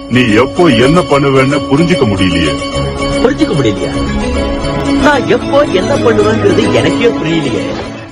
நீ எப்போ என்ன பண்ணுவேன்னு புரிஞ்சுக்க முடியலையே புரிஞ்சுக்க முடியலையா நான் எப்போ என்ன பண்ணுவேங்கிறது எனக்கே புரியலையே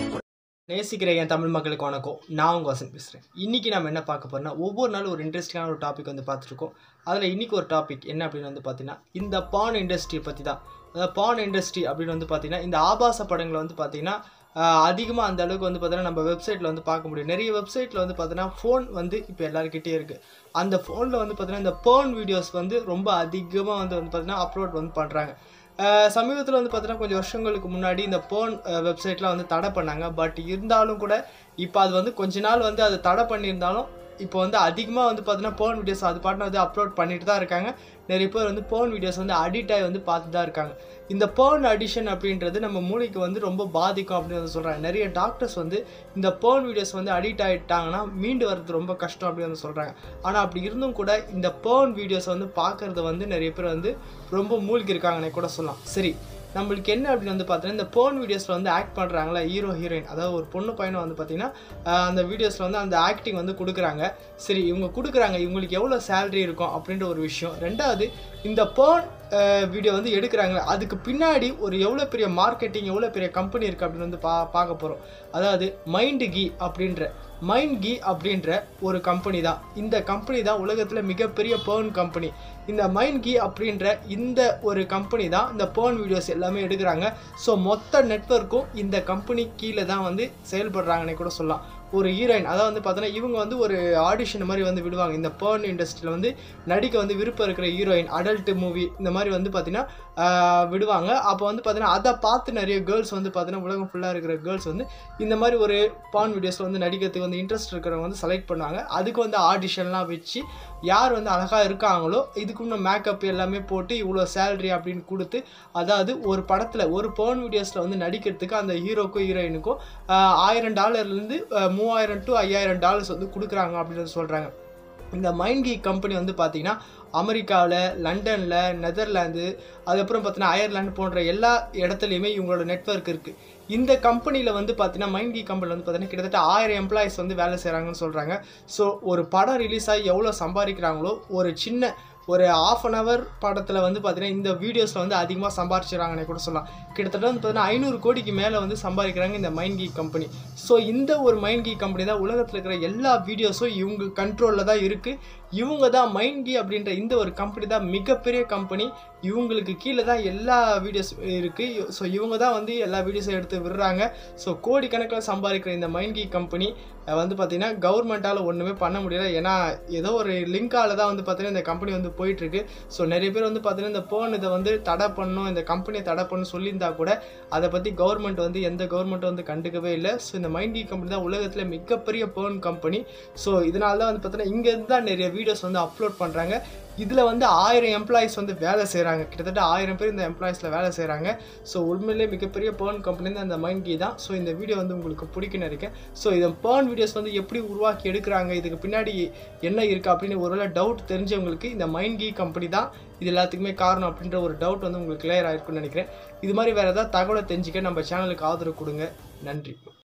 நேசிக்கிற என் தமிழ் மக்களுக்கு வணக்கம் நான் உங்கள் வசந்த் பேசுகிறேன் இன்றைக்கி நம்ம என்ன பார்க்க போறோம்னா ஒவ்வொரு நாளும் ஒரு இன்ட்ரெஸ்டிங்கான ஒரு டாபிக் வந்து பார்த்துருக்கோம் அதில் இன்றைக்கி ஒரு டாபிக் என்ன அப்படின்னு வந்து பார்த்தீங்கன்னா இந்த பான் இண்டஸ்ட்ரி பற்றி தான் அதாவது பான் இண்டஸ்ட்ரி அப்படின்னு வந்து பார்த்தீங்கன்னா இந்த ஆபாச படங்களை வந்து பார்த்தீங்கன்னா அதிகமாக அந்த அளவுக்கு வந்து பார்த்தீங்கன்னா நம்ம வெப்சைட்டில் வந்து பார்க்க முடியும் நிறைய வெப்சைட்டில் வந்து பார்த்தீங்கன்னா ஃபோன் வந்து இப்போ எல்லாருக்கிட்டே இருக்குது அந்த ஃபோனில் வந்து பார்த்தீங்கன்னா இந்த பேர்ன் வீடியோஸ் வந்து ரொம்ப அதிகமாக வந்து வந்து பார்த்தீங்கன்னா அப்லோட் வந்து பண்ணுறாங்க சமீபத்தில் வந்து பார்த்தீங்கன்னா கொஞ்சம் வருஷங்களுக்கு முன்னாடி இந்த போன் வெப்சைட்லாம் வந்து தடை பண்ணாங்க பட் இருந்தாலும் கூட இப்போ அது வந்து கொஞ்ச நாள் வந்து அது தடை பண்ணியிருந்தாலும் இப்போ வந்து அதிகமாக வந்து பார்த்தீங்கன்னா போன் வீடியோஸ் அது பாட்டு வந்து அப்லோட் பண்ணிட்டு தான் இருக்காங்க நிறைய பேர் வந்து போன் வீடியோஸ் வந்து அடிக்ட் ஆகி வந்து பார்த்து தான் இருக்காங்க இந்த போன் அடிஷன் அப்படின்றது நம்ம மூளைக்கு வந்து ரொம்ப பாதிக்கும் அப்படின்னு வந்து சொல்கிறாங்க நிறைய டாக்டர்ஸ் வந்து இந்த போன் வீடியோஸ் வந்து அடிக்ட் ஆகிட்டாங்கன்னா மீண்டு வர்றது ரொம்ப கஷ்டம் அப்படின்னு வந்து சொல்கிறாங்க ஆனால் அப்படி இருந்தும் கூட இந்த போன் வீடியோஸை வந்து பார்க்குறது வந்து நிறைய பேர் வந்து ரொம்ப மூழ்கி இருக்காங்கன்னே கூட சொல்லலாம் சரி நம்மளுக்கு என்ன அப்படின்னு வந்து பார்த்தீங்கன்னா இந்த போன் வீடியோஸில் வந்து ஆக்ட் பண்ணுறாங்களா ஹீரோ ஹீரோயின் அதாவது ஒரு பொண்ணு பையனை வந்து பார்த்தீங்கன்னா அந்த வீடியோஸில் வந்து அந்த ஆக்டிங் வந்து கொடுக்குறாங்க சரி இவங்க கொடுக்குறாங்க இவங்களுக்கு எவ்வளோ சேலரி இருக்கும் அப்படின்ற ஒரு விஷயம் ரெண்டாவது இந்த போன் வீடியோ வந்து எடுக்கிறாங்க அதுக்கு பின்னாடி ஒரு எவ்வளோ பெரிய மார்க்கெட்டிங் எவ்வளோ பெரிய கம்பெனி இருக்குது அப்படின்னு வந்து பா பார்க்க போகிறோம் அதாவது மைண்டு கி அப்படின்ற மைண்ட் கி அப்படின்ற ஒரு கம்பெனி தான் இந்த கம்பெனி தான் உலகத்தில் மிகப்பெரிய பேர்ன் கம்பெனி இந்த மைண்ட் கி அப்படின்ற இந்த ஒரு கம்பெனி தான் இந்த பேர்ன் வீடியோஸ் எல்லாமே எடுக்கிறாங்க ஸோ மொத்த நெட்ஒர்க்கும் இந்த கம்பெனி கீழே தான் வந்து செயல்படுறாங்கன்னே கூட சொல்லலாம் ஒரு ஹீரோயின் அதாவது வந்து பார்த்தீங்கன்னா இவங்க வந்து ஒரு ஆடிஷன் மாதிரி வந்து விடுவாங்க இந்த பேர்ன் இண்டஸ்ட்ரியில் வந்து நடிக்க வந்து விருப்பம் இருக்கிற ஹீரோயின் அடல்ட் மூவி இந்த மாதிரி வந்து பார்த்தீங்கன்னா விடுவாங்க அப்போ வந்து பார்த்தீங்கன்னா அதை பார்த்து நிறைய கேர்ள்ஸ் வந்து பார்த்தீங்கன்னா உலகம் ஃபுல்லாக இருக்கிற கேர்ள்ஸ் வந்து இந்த மாதிரி ஒரு பான் வீடியோஸில் வந்து நடிக்கிறதுக்கு வந்து இன்ட்ரெஸ்ட் இருக்கிறவங்க வந்து செலக்ட் பண்ணுவாங்க அதுக்கு வந்து ஆடிஷன்லாம் வச்சு யார் வந்து அழகாக இருக்காங்களோ இதுக்கு இன்னும் மேக்கப் எல்லாமே போட்டு இவ்வளோ சேலரி அப்படின்னு கொடுத்து அதாவது ஒரு படத்தில் ஒரு பேர்ன் வீடியோஸில் வந்து நடிக்கிறதுக்கு அந்த ஹீரோக்கும் ஹீரோயினுக்கும் ஆயிரம் டாலர்லேருந்து மூவாயிரம் டு ஐயாயிரம் டாலர்ஸ் வந்து கொடுக்குறாங்க அப்படின்னு சொல்கிறாங்க இந்த மைண்ட்கி கம்பெனி வந்து பார்த்திங்கன்னா அமெரிக்காவில் லண்டனில் நெதர்லாந்து அதுக்கப்புறம் பார்த்தீங்கன்னா அயர்லாந்து போன்ற எல்லா இடத்துலையுமே இவங்களோட நெட்ஒர்க் இருக்குது இந்த கம்பெனியில் வந்து பார்த்தீங்கன்னா மைண்ட்கி கம்பெனியில் வந்து பார்த்தீங்கன்னா கிட்டத்தட்ட ஆயிரம் எம்ப்ளாயிஸ் வந்து வேலை செய்கிறாங்கன்னு சொல்கிறாங்க ஸோ ஒரு படம் ரிலீஸ் ஆகி எவ்வளோ சம்பாதிக்கிறாங்களோ ஒரு சின்ன ஒரு ஆஃப் அன் ஹவர் படத்தில் வந்து பார்த்தீங்கன்னா இந்த வீடியோஸில் வந்து அதிகமாக சம்பாரிச்சிடறாங்கன்னே கூட சொல்லலாம் கிட்டத்தட்ட வந்து பார்த்தீங்கன்னா ஐநூறு கோடிக்கு மேலே வந்து சம்பாதிக்கிறாங்க இந்த மைண்ட் கீ கம்பெனி ஸோ இந்த ஒரு மைண்ட் கீ கம்பெனி தான் உலகத்தில் இருக்கிற எல்லா வீடியோஸும் இவங்க கண்ட்ரோலில் தான் இருக்குது இவங்க தான் மைண்ட் கீ அப்படின்ற இந்த ஒரு கம்பெனி தான் மிகப்பெரிய கம்பெனி இவங்களுக்கு கீழே தான் எல்லா வீடியோஸ் இருக்குது ஸோ இவங்க தான் வந்து எல்லா வீடியோஸும் எடுத்து விடுறாங்க ஸோ கோடிக்கணக்கில் சம்பாதிக்கிற இந்த மைண்ட் கீ கம்பெனி வந்து பார்த்திங்கன்னா கவர்மெண்ட்டால் ஒன்றுமே பண்ண முடியல ஏன்னா ஏதோ ஒரு லிங்கால் தான் வந்து பார்த்திங்கன்னா இந்த கம்பெனி வந்து போயிட்டுருக்கு ஸோ நிறைய பேர் வந்து பார்த்திங்கன்னா இந்த போன் இதை வந்து தடை பண்ணணும் இந்த கம்பெனியை தடை பண்ணணும் சொல்லியிருந்தா கூட அதை பற்றி கவர்மெண்ட் வந்து எந்த கவர்மெண்ட்டும் வந்து கண்டுக்கவே இல்லை ஸோ இந்த மைண்டி கம்பெனி தான் உலகத்தில் மிகப்பெரிய பேர்ன் கம்பெனி ஸோ இதனால தான் வந்து பார்த்தீங்கன்னா இங்கேருந்து தான் நிறைய வீடியோஸ் வந்து அப்லோட் பண்ணுறாங்க இதில் வந்து ஆயிரம் எம்ப்ளாயிஸ் வந்து வேலை செய்கிறாங்க கிட்டத்தட்ட ஆயிரம் பேர் இந்த எம்ப்ளாயிஸில் வேலை செய்கிறாங்க ஸோ உண்மையிலே மிகப்பெரிய பேர்ன் கம்பெனி தான் இந்த மைண்ட் கீ தான் ஸோ இந்த வீடியோ வந்து உங்களுக்கு பிடிக்குன்னு இருக்கேன் ஸோ இதை பேர்ன் வீடியோஸ் வந்து எப்படி உருவாக்கி எடுக்கிறாங்க இதுக்கு பின்னாடி என்ன இருக்குது அப்படின்னு ஒருவேளை டவுட் தெரிஞ்சவங்களுக்கு இந்த மைண்ட் கீ கம்பெனி தான் இது எல்லாத்துக்குமே காரணம் அப்படின்ற ஒரு டவுட் வந்து உங்களுக்கு கிளியர் ஆயிருக்குன்னு நினைக்கிறேன் இது மாதிரி வேறு ஏதாவது தகவலை தெரிஞ்சுக்க நம்ம சேனலுக்கு ஆதரவு கொடுங்க நன்றி